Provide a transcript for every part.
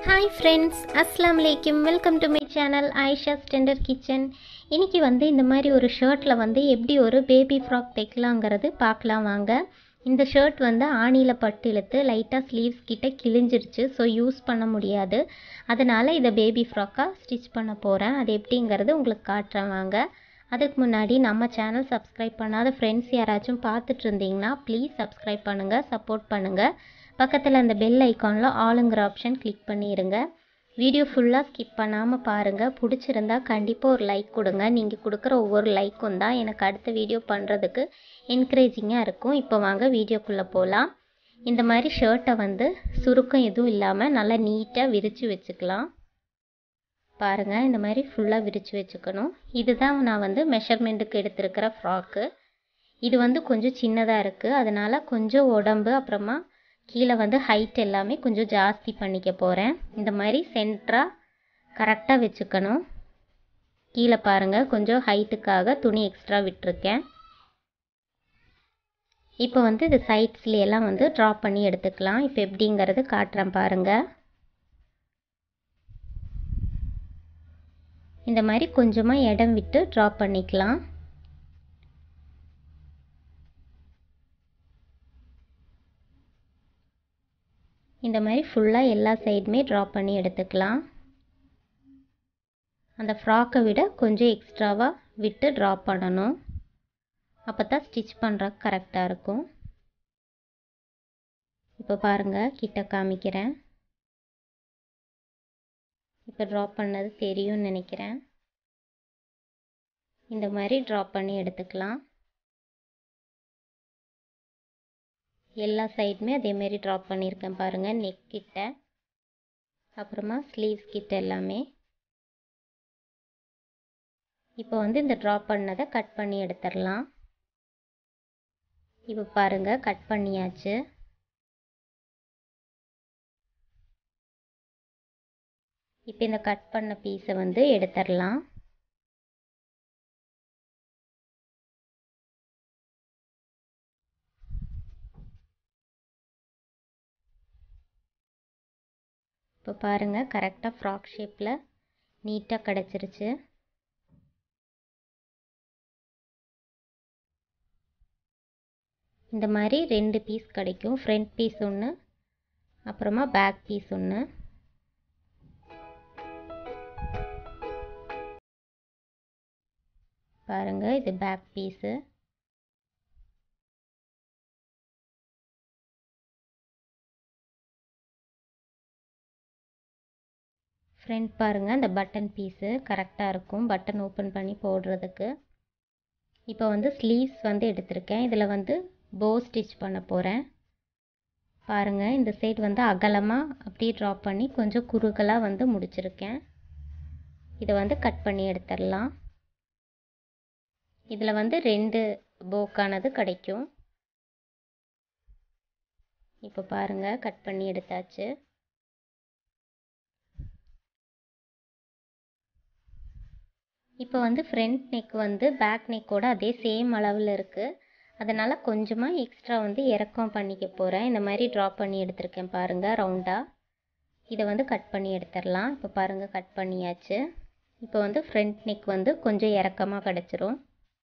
hi friends அஸ்லாம் வலைக்கும் welcome to my channel Ayesha ஸ்டெண்டர் கிச்சன் இன்னைக்கு வந்து இந்த மாதிரி ஒரு ஷர்ட்டில் வந்து எப்படி ஒரு பேபி ஃப்ராக் தைக்கலாங்கிறது பார்க்கலாம் வாங்க இந்த ஷர்ட் வந்து ஆணியில் பட்டு இழுத்து லைட்டாக ஸ்லீவ்ஸ் கிட்ட கிழிஞ்சிருச்சு ஸோ யூஸ் பண்ண முடியாது அதனால் இதை பேபி ஃப்ராக்காக ஸ்டிச் பண்ண போகிறேன் அது எப்படிங்கிறது உங்களுக்கு காட்டுறேன் வாங்க அதுக்கு முன்னாடி நம்ம சேனல் சப்ஸ்கிரைப் பண்ணாத ஃப்ரெண்ட்ஸ் யாராச்சும் பார்த்துட்டு இருந்தீங்கன்னா ப்ளீஸ் சப்ஸ்கிரைப் பண்ணுங்கள் சப்போர்ட் பண்ணுங்கள் பக்கத்தில் அந்த பெல் ஐக்கானில் ஆளுங்கிற ஆப்ஷன் கிளிக் பண்ணிடுங்க வீடியோ ஃபுல்லாக ஸ்கிப் பண்ணாமல் பாருங்கள் பிடிச்சிருந்தா கண்டிப்பாக ஒரு லைக் கொடுங்க நீங்கள் கொடுக்குற ஒவ்வொரு லைக்கும் தான் எனக்கு அடுத்த வீடியோ பண்ணுறதுக்கு என்கரேஜிங்காக இருக்கும் இப்போ வாங்க வீடியோக்குள்ளே போகலாம் இந்த மாதிரி ஷர்ட்டை வந்து சுருக்கம் எதுவும் இல்லாமல் நல்லா நீட்டாக விரித்து வச்சுக்கலாம் பாருங்கள் இந்த மாதிரி ஃபுல்லாக விரித்து வச்சுக்கணும் இதுதான் நான் வந்து மெஷர்மெண்ட்டுக்கு எடுத்திருக்கிற ஃப்ராக்கு இது வந்து கொஞ்சம் சின்னதாக இருக்குது அதனால் கொஞ்சம் உடம்பு அப்புறமா கீழே வந்து ஹைட் எல்லாமே கொஞ்சம் ஜாஸ்தி பண்ணிக்க போகிறேன் இந்த மாதிரி சென்டராக கரெக்டாக வச்சுக்கணும் கீழே பாருங்கள் கொஞ்சம் ஹைட்டுக்காக துணி எக்ஸ்ட்ரா விட்டுருக்கேன் இப்போ வந்து இது சைட்ஸ்ல எல்லாம் வந்து ட்ரா பண்ணி எடுத்துக்கலாம் இப்போ எப்படிங்கிறது காட்டுறேன் பாருங்கள் இந்த மாதிரி கொஞ்சமாக இடம் விட்டு ட்ரா பண்ணிக்கலாம் இந்த மாதிரி ஃபுல்லாக எல்லா சைடுமே ட்ரா பண்ணி எடுத்துக்கலாம் அந்த ஃப்ராக்கை விட கொஞ்சம் எக்ஸ்ட்ராவாக விட்டு ட்ரா பண்ணணும் அப்போ தான் ஸ்டிச் பண்ணுற கரெக்டாக இருக்கும் இப்போ பாருங்கள் கிட்ட காமிக்கிறேன் இப்போ ட்ரா பண்ணது தெரியும்னு நினைக்கிறேன் இந்த மாதிரி ட்ரா பண்ணி எடுத்துக்கலாம் எல்லா சைடுமே அதேமாரி ட்ரா பண்ணியிருக்கேன் பாருங்கள் நெக் கிட்ட அப்புறமா ஸ்லீவ்ஸ் கிட்ட எல்லாமே இப்போ வந்து இந்த ட்ரா பண்ணதை கட் பண்ணி எடுத்துடலாம் இப்போ பாருங்கள் கட் பண்ணியாச்சு இப்போ இந்த கட் பண்ண பீஸை வந்து எடுத்துடலாம் இப்போ பாருங்கள் கரெக்டாக ஃப்ராக் ஷேப்பில் நீட்டாக கிடச்சிருச்சு இந்த மாதிரி ரெண்டு பீஸ் கிடைக்கும் ஃப்ரண்ட் பீஸ் ஒன்று அப்புறமா பேக் பீஸ் ஒன்று பாருங்கள் இது பேக் பீஸு ஃப்ரண்ட் பாருங்கள் இந்த பட்டன் பீஸு கரெக்டாக இருக்கும் பட்டன் ஓப்பன் பண்ணி போடுறதுக்கு இப்போ வந்து ஸ்லீவ்ஸ் வந்து எடுத்திருக்கேன் இதில் வந்து போ ஸ்டிச் பண்ண போகிறேன் பாருங்கள் இந்த சைடு வந்து அகலமாக அப்படியே ட்ராப் பண்ணி கொஞ்சம் குறுகலாக வந்து முடிச்சிருக்கேன் இதை வந்து கட் பண்ணி எடுத்துடலாம் இதில் வந்து ரெண்டு போக்கானது கிடைக்கும் இப்போ பாருங்கள் கட் பண்ணி எடுத்தாச்சு இப்போ வந்து ஃப்ரண்ட் நெக் வந்து பேக் நெக்கோட அதே சேம் அளவில் இருக்குது அதனால் கொஞ்சமாக எக்ஸ்ட்ரா வந்து இறக்கம் பண்ணிக்க போகிறேன் இந்த மாதிரி ட்ரா பண்ணி எடுத்திருக்கேன் பாருங்கள் ரவுண்டாக இதை வந்து கட் பண்ணி எடுத்துடலாம் இப்போ பாருங்கள் கட் பண்ணியாச்சு இப்போ வந்து ஃப்ரண்ட் நெக் வந்து கொஞ்சம் இறக்கமாக கிடச்சிரும்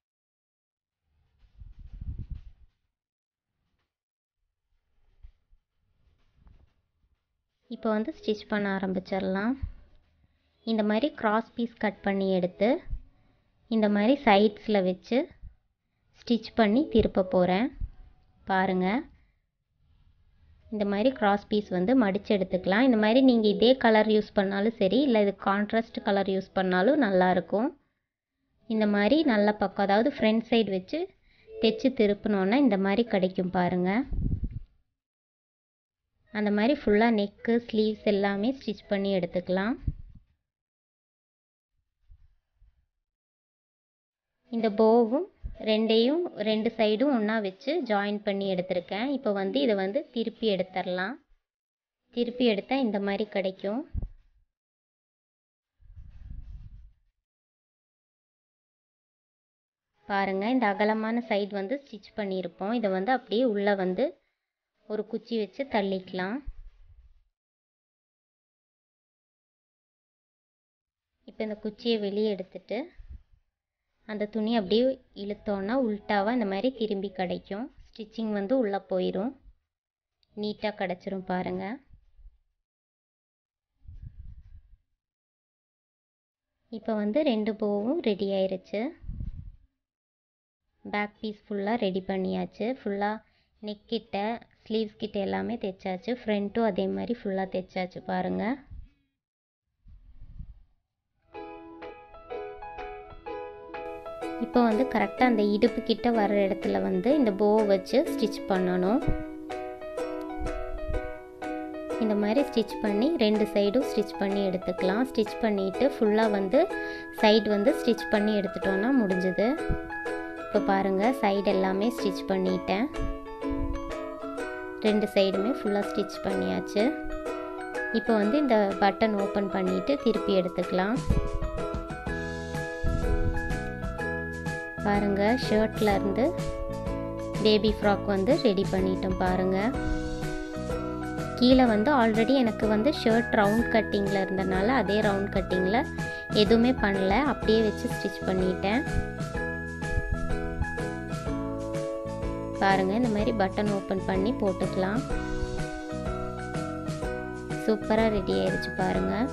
இப்போ வந்து ஸ்டிச் பண்ண ஆரம்பிச்சிடலாம் இந்த மாதிரி கிராஸ் பீஸ் கட் பண்ணி எடுத்து இந்த மாதிரி சைட்ஸில் வச்சு ஸ்டிச் பண்ணி திருப்ப போகிறேன் பாருங்கள் இந்த மாதிரி கிராஸ் பீஸ் வந்து மடித்து எடுத்துக்கலாம் இந்த மாதிரி நீங்கள் இதே கலர் யூஸ் பண்ணாலும் சரி இல்லை இது கான்ட்ராஸ்ட் கலர் யூஸ் பண்ணாலும் நல்லாயிருக்கும் இந்த மாதிரி நல்ல பக்கம் அதாவது ஃப்ரண்ட் சைடு வச்சு தைச்சு திருப்பினோன்னா இந்த மாதிரி கிடைக்கும் பாருங்கள் அந்த மாதிரி ஃபுல்லாக நெக்கு ஸ்லீவ்ஸ் எல்லாமே ஸ்டிச் பண்ணி எடுத்துக்கலாம் இந்த போவும் ரெண்டையும் ரெண்டு சைடும் ஒன்றா வச்சு ஜாயின் பண்ணி எடுத்திருக்கேன் இப்போ வந்து இதை வந்து திருப்பி எடுத்துடலாம் திருப்பி எடுத்தால் இந்த மாதிரி கிடைக்கும் பாருங்கள் இந்த அகலமான சைடு வந்து ஸ்டிச் பண்ணியிருப்போம் இதை வந்து அப்படியே உள்ளே வந்து ஒரு குச்சி வச்சு தள்ளிக்கலாம் இப்போ இந்த குச்சியை வெளியே எடுத்துட்டு அந்த துணி அப்படியே இழுத்தோன்னா உல்ட்டாவாக இந்த மாதிரி திரும்பி கிடைக்கும் ஸ்டிச்சிங் வந்து உள்ளே போயிடும் நீட்டாக கிடச்சிரும் பாருங்கள் இப்போ வந்து ரெண்டு போவும் ரெடி ஆயிருச்சு பேக் பீஸ் ஃபுல்லாக ரெடி பண்ணியாச்சு ஃபுல்லாக நெக் கிட்ட ஸ்லீவ்ஸ் கிட்ட எல்லாமே தைச்சாச்சு ஃப்ரண்ட்டும் அதே மாதிரி ஃபுல்லாக தைச்சாச்சு பாருங்கள் இப்போ வந்து கரெக்டாக அந்த இடுப்பு கிட்ட வர இடத்துல வந்து இந்த போ வச்சு ஸ்டிச் பண்ணணும் இந்த மாதிரி ஸ்டிச் பண்ணி ரெண்டு சைடும் ஸ்டிச் பண்ணி எடுத்துக்கலாம் ஸ்டிச் பண்ணிவிட்டு ஃபுல்லாக வந்து சைடு வந்து ஸ்டிச் பண்ணி எடுத்துட்டோன்னா முடிஞ்சுது இப்போ பாருங்கள் சைடு எல்லாமே ஸ்டிச் பண்ணிட்டேன் ரெண்டு சைடுமே ஃபுல்லாக ஸ்டிச் பண்ணியாச்சு இப்போ வந்து இந்த பட்டன் ஓப்பன் பண்ணிவிட்டு திருப்பி எடுத்துக்கலாம் பாருங்கள் ஷர்ட்டில் இருந்து பேபி ஃப்ராக் வந்து ரெடி பண்ணிட்டோம் பாருங்கள் கீழே வந்து ஆல்ரெடி எனக்கு வந்து ஷர்ட் ரவுண்ட் கட்டிங்கில் இருந்தனால அதே ரவுண்ட் கட்டிங்கில் எதுவுமே பண்ணல அப்படியே வச்சு ஸ்டிச் பண்ணிட்டேன் பாருங்கள் இந்த மாதிரி பட்டன் ஓப்பன் பண்ணி போட்டுக்கலாம் சூப்பராக ரெடி ஆயிடுச்சு பாருங்கள்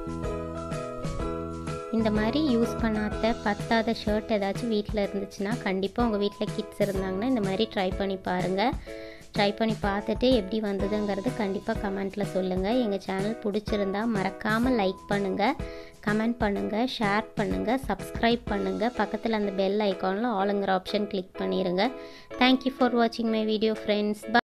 இந்த மாதிரி யூஸ் பண்ணாத பத்தாத ஷர்ட் ஏதாச்சும் வீட்டில் இருந்துச்சுன்னா கண்டிப்பாக உங்கள் வீட்டில் கிட்ஸ் இருந்தாங்கன்னா இந்த மாதிரி ட்ரை பண்ணி பாருங்கள் ட்ரை பண்ணி பார்த்துட்டு எப்படி வந்ததுங்கிறது கண்டிப்பாக கமெண்ட்டில் சொல்லுங்கள் எங்கள் சேனல் பிடிச்சிருந்தா மறக்காமல் லைக் பண்ணுங்கள் கமெண்ட் பண்ணுங்கள் ஷேர் பண்ணுங்கள் சப்ஸ்கிரைப் பண்ணுங்கள் பக்கத்தில் அந்த பெல் ஐக்கானில் ஆளுங்கிற ஆப்ஷன் கிளிக் பண்ணிடுங்க தேங்க்யூ ஃபார் வாட்சிங் மை வீடியோ ஃப்ரெண்ட்ஸ்